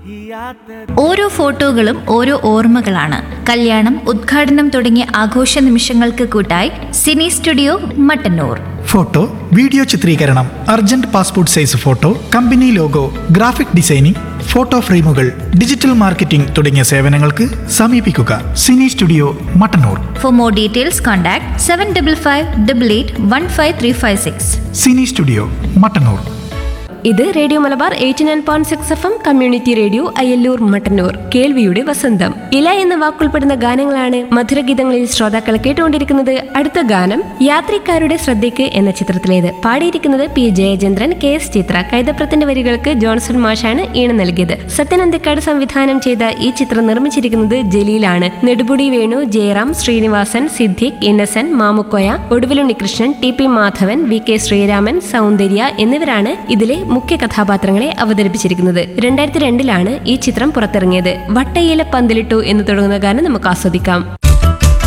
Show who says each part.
Speaker 1: ഓരോ ഫോട്ടോകളും ഓരോ ഓർമ്മകളാണ് കല്യാണം ഉദ്ഘാടനം തുടങ്ങിയ ആഘോഷ നിമിഷങ്ങൾക്ക് കൂട്ടായി cine studio Mattannur
Speaker 2: photo video ചിത്രീകരണം urgent passport size photo company logo graphic designing photo ഫ്രെയിമുകൾ ഡിജിറ്റൽ മാർക്കറ്റിംഗ് തുടങ്ങിയ സേവനങ്ങൾക്ക് സമീപിക്കുക cine studio Mattannur
Speaker 1: for more details contact seven double five double eight one five three five six
Speaker 2: cine studio Mattannur
Speaker 3: ഇത് radio Malabar eighty nine point six F M community radio Ayyallur Mattannur കേൾവിയുടെ വസന്തം ഇല എന്ന വാക്കുൾപ്പെടുന്ന ഗാനങ്ങളാണ് മധുരഗീതങ്ങളിൽ ശ്രോതാക്കൾ കേട്ടുകൊണ്ടിരിക്കുന്നത് അടുത്ത ഗാനം യാത്രക്കാരുടെ ശ്രദ്ധയ്ക്ക് എന്ന ചിത്രത്തിലേത് പാടിയിരിക്കുന്നത് P Jayachandran K S Chithra കൈതപ്രത്തിന്റെ വരികൾക്ക് ജോൺസൺ മാഷാണ് ഈണം നൽകിയത് സത്യനന്ദിക്കാട് സംവിധാനം ചെയ്ത ഈ ചിത്രം നിർമ്മിച്ചിരിക്കുന്നത് ജലീലാണ് Nedumudi Venu Jayaram Sreenivasan Siddique Innocent Mamukkoya Oduvil Unnikrishnan T P Madhavan V K Sreeraman Soundarya എന്നിവരാണ് ഇതിലെ മുഖ്യ കഥാപാത്രങ്ങളെ അവതരിപ്പിച്ചിരിക്കുന്നത് രണ്ടായിരത്തി രണ്ടിലാണ് ഈ ചിത്രം പുറത്തിറങ്ങിയത് വട്ടയില പന്തലിട്ടു എന്ന് തുടങ്ങുന്ന ഗാനം നമുക്ക് ആസ്വദിക്കാം